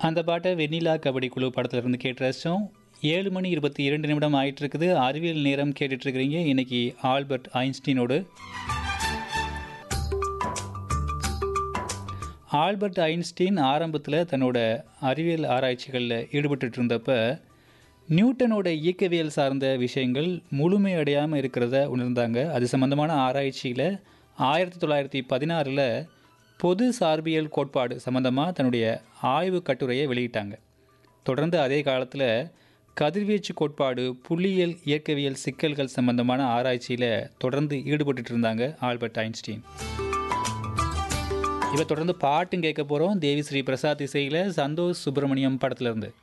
அந்த பாட்டை வெண்ணிலா கபடி குழு படத்துல இருந்து கேட்டு ரசிச்சோம் ஏழு மணி இருபத்தி இரண்டு நிமிடம் ஆயிட்டு இருக்குது அறிவியல் நேரம் கேட்டுட்டு இருக்கிறீங்க இன்னைக்கு ஆல்பர்ட் ஐன்ஸ்டீனோடு ஆல்பர்ட் ஐன்ஸ்டீன் ஆரம்பத்தில் தன்னோட அறிவியல் ஆராய்ச்சிகளில் ஈடுபட்டுட்டு இருந்தப்ப நியூட்டனோட இயக்கவியல் சார்ந்த விஷயங்கள் முழுமையடையாமல் இருக்கிறத உணர்ந்தாங்க அது சம்பந்தமான ஆராய்ச்சியில் ஆயிரத்தி தொள்ளாயிரத்தி பதினாறில் பொது சார்பியல் கோட்பாடு சம்பந்தமாக தன்னுடைய ஆய்வு கட்டுரையை வெளியிட்டாங்க தொடர்ந்து அதே காலத்தில் கதிர்வீச்சு கோட்பாடு புள்ளியியல் இயக்கவியல் சிக்கல்கள் சம்பந்தமான ஆராய்ச்சியில் தொடர்ந்து ஈடுபட்டுட்டு இருந்தாங்க ஆல்பர்ட் ஐன்ஸ்டீன் இப்போ தொடர்ந்து பாட்டும் கேட்க போகிறோம் தேவி ஸ்ரீ பிரசாத் இசையில் சந்தோஷ் சுப்பிரமணியம் படத்துல இருந்து